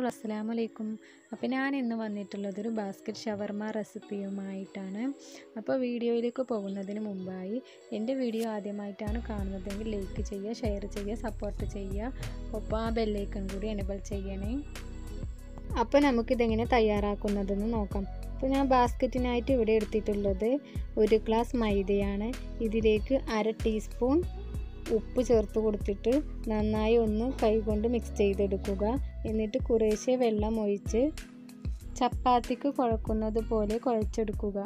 അസ്സലാമു അലൈക്കും അപ്പോൾ ഞാൻ ഇന്ന് വന്നിട്ടുള്ളത് ഒരു ബാസ്ക്കറ്റ് ഷവർമ റെസിപ്പിയുമായിട്ടാണ് അപ്പോൾ വീഡിയോയിലേക്ക് പോകുന്നതിന് മുമ്പായി എൻ്റെ വീഡിയോ ആദ്യമായിട്ടാണ് കാണുന്നതെങ്കിൽ ലൈക്ക് ചെയ്യുക ഷെയർ ചെയ്യുക സപ്പോർട്ട് ചെയ്യുക ഒപ്പം ആ ബെല്ലൈക്കൺ കൂടി എനബിൾ ചെയ്യണേ അപ്പോൾ നമുക്കിതെങ്ങനെ തയ്യാറാക്കുന്നതെന്ന് നോക്കാം അപ്പോൾ ഞാൻ ബാസ്ക്കറ്റിനായിട്ട് ഇവിടെ എടുത്തിട്ടുള്ളത് ഒരു ഗ്ലാസ് മൈദയാണ് ഇതിലേക്ക് അര ടീസ്പൂൺ ഉപ്പ് ചേർത്ത് കൊടുത്തിട്ട് നന്നായി ഒന്ന് കൈകൊണ്ട് മിക്സ് ചെയ്തെടുക്കുക എന്നിട്ട് കുറേശ്ശെ വെള്ളം ഒഴിച്ച് ചപ്പാത്തിക്ക് കുഴക്കുന്നത് പോലെ കുഴച്ചെടുക്കുക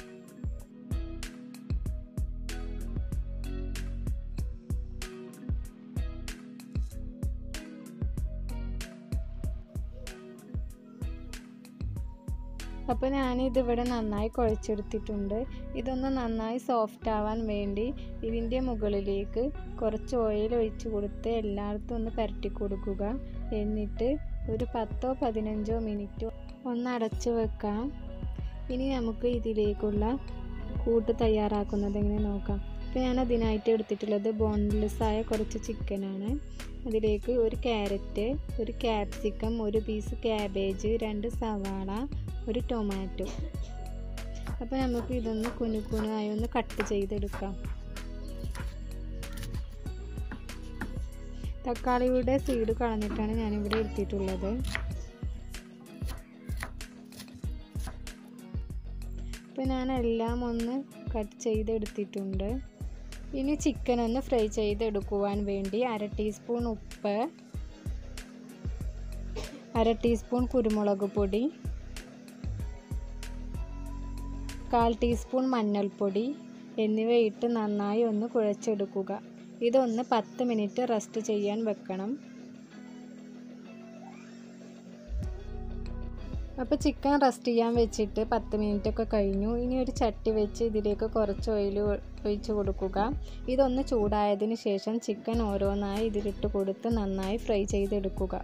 അപ്പോൾ ഞാനിതിവിടെ നന്നായി കുഴച്ചെടുത്തിട്ടുണ്ട് ഇതൊന്ന് നന്നായി സോഫ്റ്റ് ആവാൻ വേണ്ടി ഇതിൻ്റെ മുകളിലേക്ക് കുറച്ച് ഓയിൽ ഒഴിച്ച് കൊടുത്ത് എല്ലായിടത്തും ഒന്ന് പരട്ടി കൊടുക്കുക എന്നിട്ട് ഒരു പത്തോ പതിനഞ്ചോ മിനിറ്റോ ഒന്ന് അടച്ചു വെക്കാം ഇനി നമുക്ക് ഇതിലേക്കുള്ള കൂട്ട് തയ്യാറാക്കുന്നത് എങ്ങനെ നോക്കാം ഇപ്പോൾ ഞാൻ അതിനായിട്ട് എടുത്തിട്ടുള്ളത് ബോൺലെസ് ആയ കുറച്ച് ചിക്കനാണ് അതിലേക്ക് ഒരു ക്യാരറ്റ് ഒരു ക്യാപ്സിക്കം ഒരു പീസ് ക്യാബേജ് രണ്ട് സവാള ഒരു ടൊമാറ്റോ അപ്പോൾ നമുക്ക് ഇതൊന്ന് കുനു കുനായി ഒന്ന് കട്ട് ചെയ്തെടുക്കാം തക്കാളിയുടെ സീഡ് കളഞ്ഞിട്ടാണ് ഞാനിവിടെ എടുത്തിട്ടുള്ളത് അപ്പോൾ ഞാൻ എല്ലാം ഒന്ന് കട്ട് ചെയ്തെടുത്തിട്ടുണ്ട് ഇനി ചിക്കൻ ഒന്ന് ഫ്രൈ ചെയ്തെടുക്കുവാൻ വേണ്ടി അര ടീസ്പൂൺ ഉപ്പ് അര ടീസ്പൂൺ കുരുമുളക് പൊടി കാൽ ടീസ്പൂൺ മഞ്ഞൾപ്പൊടി എന്നിവ ഇട്ട് നന്നായി ഒന്ന് കുഴച്ചെടുക്കുക ഇതൊന്ന് പത്ത് മിനിറ്റ് റെസ്റ്റ് ചെയ്യാൻ വെക്കണം അപ്പോൾ ചിക്കൻ റെസ്റ്റ് ചെയ്യാൻ വെച്ചിട്ട് പത്ത് മിനിറ്റ് ഒക്കെ കഴിഞ്ഞു ഇനി ഒരു ചട്ടി വെച്ച് ഇതിലേക്ക് കുറച്ച് ഓയിൽ ഒഴിച്ച് കൊടുക്കുക ഇതൊന്ന് ചൂടായതിന് ശേഷം ചിക്കൻ ഓരോന്നായി ഇതിലിട്ട് കൊടുത്ത് നന്നായി ഫ്രൈ ചെയ്തെടുക്കുക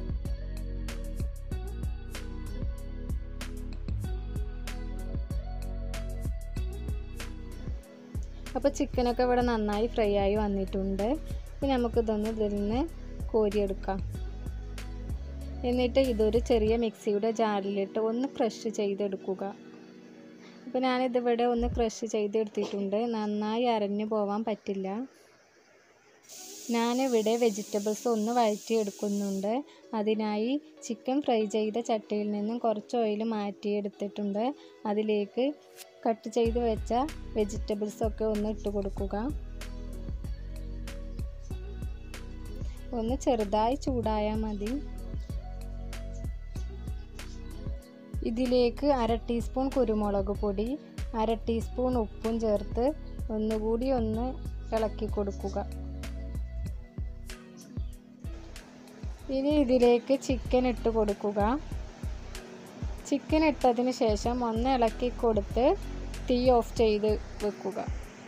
അപ്പോൾ ചിക്കനൊക്കെ ഇവിടെ നന്നായി ഫ്രൈ ആയി വന്നിട്ടുണ്ട് ഇനി നമുക്കിതൊന്ന് ഇതിൽ നിന്ന് കോരിയെടുക്കാം എന്നിട്ട് ഇതൊരു ചെറിയ മിക്സിയുടെ ജാറിലിട്ട് ഒന്ന് ക്രഷ് ചെയ്തെടുക്കുക അപ്പോൾ ഞാനിതിവിടെ ഒന്ന് ക്രഷ് ചെയ്തെടുത്തിട്ടുണ്ട് നന്നായി അരഞ്ഞു പോവാൻ പറ്റില്ല ഞാനിവിടെ വെജിറ്റബിൾസ് ഒന്ന് വഴറ്റിയെടുക്കുന്നുണ്ട് അതിനായി ചിക്കൻ ഫ്രൈ ചെയ്ത ചട്ടിയിൽ നിന്നും കുറച്ച് ഓയിൽ മാറ്റിയെടുത്തിട്ടുണ്ട് അതിലേക്ക് കട്ട് ചെയ്ത് വെച്ച വെജിറ്റബിൾസൊക്കെ ഒന്ന് ഇട്ട് കൊടുക്കുക ഒന്ന് ചെറുതായി ചൂടായാൽ മതി ഇതിലേക്ക് അര ടീസ്പൂൺ കുരുമുളക് പൊടി അര ടീസ്പൂൺ ഉപ്പും ചേർത്ത് ഒന്നുകൂടി ഒന്ന് ഇളക്കി കൊടുക്കുക ഇനി ഇതിലേക്ക് ചിക്കൻ ഇട്ട് കൊടുക്കുക ചിക്കൻ ഇട്ടതിന് ശേഷം ഒന്ന് ഇളക്കി കൊടുത്ത് തീ ഓഫ് ചെയ്ത് വെക്കുക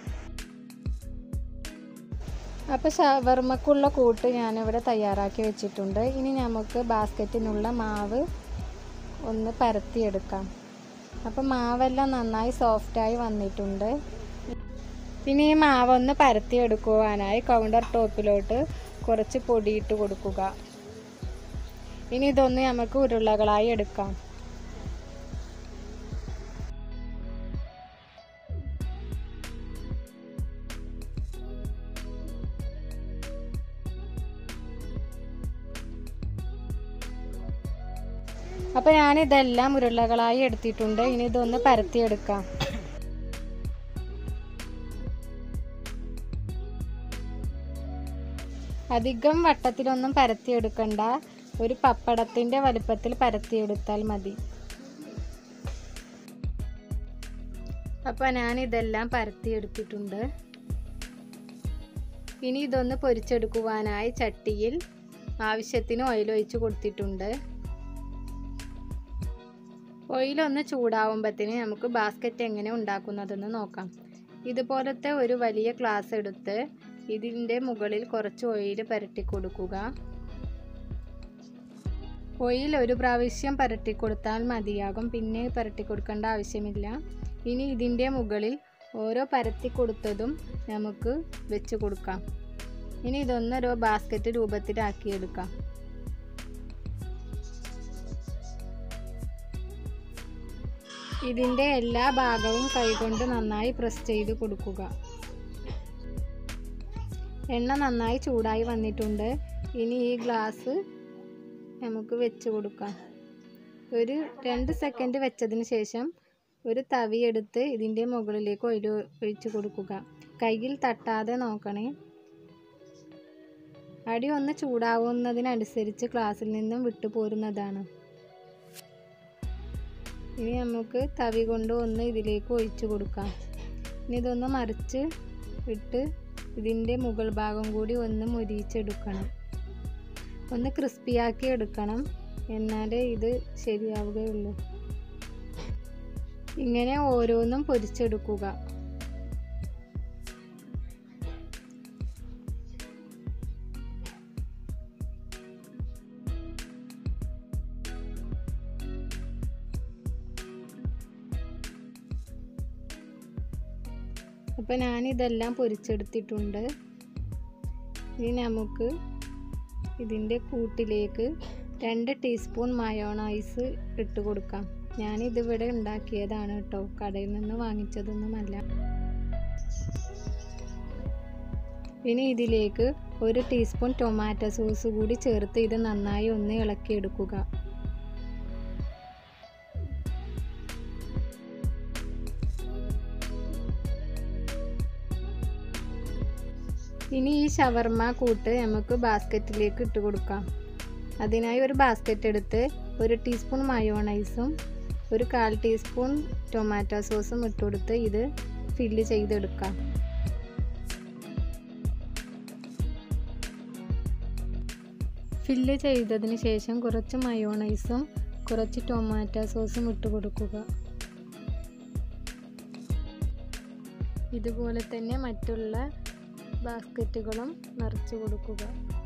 അപ്പോൾ ഷവർമ്മക്കുള്ള കൂട്ട് ഞാനിവിടെ തയ്യാറാക്കി വെച്ചിട്ടുണ്ട് ഇനി നമുക്ക് ബാസ്ക്കറ്റിനുള്ള മാവ് ഒന്ന് പരത്തിയെടുക്കാം അപ്പോൾ മാവെല്ലാം നന്നായി സോഫ്റ്റായി വന്നിട്ടുണ്ട് ഇനി ഈ മാവ് ഒന്ന് പരത്തിയെടുക്കുവാനായി കൗണ്ടർ ടോപ്പിലോട്ട് കുറച്ച് പൊടിയിട്ട് കൊടുക്കുക ഇനി ഇതൊന്ന് നമുക്ക് ഉരുളകളായി എടുക്കാം അപ്പോൾ ഞാനിതെല്ലാം ഉരുളകളായി എടുത്തിട്ടുണ്ട് ഇനി ഇതൊന്ന് പരത്തിയെടുക്കാം അധികം വട്ടത്തിലൊന്നും പരത്തിയെടുക്കണ്ട ഒരു പപ്പടത്തിൻ്റെ വലുപ്പത്തിൽ പരത്തിയെടുത്താൽ മതി അപ്പോൾ ഞാനിതെല്ലാം പരത്തിയെടുത്തിട്ടുണ്ട് ഇനി ഇതൊന്ന് പൊരിച്ചെടുക്കുവാനായി ചട്ടിയിൽ ആവശ്യത്തിന് ഓയിൽ ഒഴിച്ച് കൊടുത്തിട്ടുണ്ട് ഓയിലൊന്ന് ചൂടാവുമ്പത്തിന് നമുക്ക് ബാസ്ക്കറ്റ് എങ്ങനെ ഉണ്ടാക്കുന്നതെന്ന് നോക്കാം ഇതുപോലത്തെ ഒരു വലിയ ഗ്ലാസ് എടുത്ത് ഇതിൻ്റെ മുകളിൽ കുറച്ച് ഓയിൽ പരട്ടി കൊടുക്കുക ഓയിൽ ഒരു പ്രാവശ്യം പരട്ടി കൊടുത്താൽ മതിയാകും പിന്നെ പരട്ടി കൊടുക്കേണ്ട ആവശ്യമില്ല ഇനി ഇതിൻ്റെ മുകളിൽ ഓരോ പരത്തി കൊടുത്തതും നമുക്ക് വെച്ച് കൊടുക്കാം ഇനി ഇതൊന്നൊരു ബാസ്ക്കറ്റ് രൂപത്തിലാക്കിയെടുക്കാം ഇതിൻ്റെ എല്ലാ ഭാഗവും കൈകൊണ്ട് നന്നായി പ്രസ് ചെയ്ത് കൊടുക്കുക എണ്ണ നന്നായി ചൂടായി വന്നിട്ടുണ്ട് ഇനി ഈ ഗ്ലാസ് നമുക്ക് വെച്ച് കൊടുക്കാം ഒരു രണ്ട് സെക്കൻഡ് വെച്ചതിന് ശേഷം ഒരു തവി എടുത്ത് ഇതിൻ്റെ മുകളിലേക്ക് ഒഴി ഒഴിച്ച് കൊടുക്കുക കയ്യിൽ തട്ടാതെ നോക്കണേ അടി ഒന്ന് ചൂടാവുന്നതിനനുസരിച്ച് ഗ്ലാസ്സിൽ നിന്നും വിട്ടു പോരുന്നതാണ് ഇനി നമുക്ക് തവി കൊണ്ട് ഒന്ന് ഇതിലേക്ക് ഒഴിച്ചു കൊടുക്കാം ഇനി ഇതൊന്ന് മറിച്ച് ഇട്ട് ഇതിൻ്റെ മുകൾ ഭാഗം കൂടി ഒന്ന് മുരിച്ചെടുക്കണം ഒന്ന് ക്രിസ്പിയാക്കി എടുക്കണം എന്നാലേ ഇത് ശരിയാവുകയുള്ളൂ ഇങ്ങനെ ഓരോന്നും പൊരിച്ചെടുക്കുക അപ്പോൾ ഞാനിതെല്ലാം പൊരിച്ചെടുത്തിട്ടുണ്ട് ഇനി നമുക്ക് ഇതിൻ്റെ കൂട്ടിലേക്ക് രണ്ട് ടീസ്പൂൺ മയോണൈസ് ഇട്ട് കൊടുക്കാം ഞാനിതിവിടെ ഉണ്ടാക്കിയതാണ് കേട്ടോ കടയിൽ നിന്ന് വാങ്ങിച്ചതൊന്നുമല്ല ഇനി ഇതിലേക്ക് ഒരു ടീസ്പൂൺ ടൊമാറ്റോ സോസ് കൂടി ചേർത്ത് ഇത് നന്നായി ഒന്ന് ഇളക്കിയെടുക്കുക ഇനി ഈ ഷവർമ കൂട്ട് നമുക്ക് ബാസ്ക്കറ്റിലേക്ക് ഇട്ട് കൊടുക്കാം അതിനായി ഒരു ബാസ്ക്കറ്റ് എടുത്ത് ഒരു ടീസ്പൂൺ മയോണൈസും ഒരു കാൽ ടീസ്പൂൺ ടൊമാറ്റോ സോസും ഇട്ട് കൊടുത്ത് ഇത് ഫില്ല് ചെയ്തെടുക്കാം ഫില്ല് ചെയ്തതിന് ശേഷം കുറച്ച് മയോണൈസും കുറച്ച് ടൊമാറ്റോ സോസും ഇട്ട് കൊടുക്കുക ഇതുപോലെ തന്നെ മറ്റുള്ള ബാസ്ക്കറ്റുകളും നിറച്ച് കൊടുക്കുക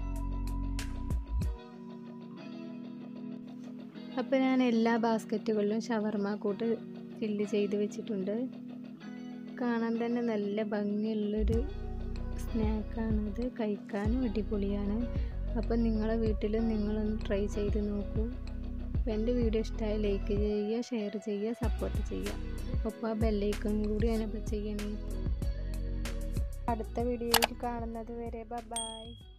അപ്പോൾ ഞാൻ എല്ലാ ബാസ്ക്കറ്റുകളിലും ഷവർമ കൂട്ട് ഫില്ല് ചെയ്ത് വെച്ചിട്ടുണ്ട് കാണാൻ തന്നെ നല്ല ഭംഗിയുള്ളൊരു സ്നാക്കാണത് കഴിക്കാനും അടിപൊളിയാണ് അപ്പം നിങ്ങളെ വീട്ടിലും നിങ്ങളൊന്ന് ട്രൈ ചെയ്ത് നോക്കൂ അപ്പോൾ എൻ്റെ വീഡിയോ ഇഷ്ടമായി ലൈക്ക് ചെയ്യുക ഷെയർ ചെയ്യുക സപ്പോർട്ട് ചെയ്യുക ഒപ്പം ആ ബെല്ലൈക്കൺ കൂടി എനബിൾ ചെയ്യണേ അടുത്ത വീഡിയോയിൽ കാണുന്നത് വരെ ബൈ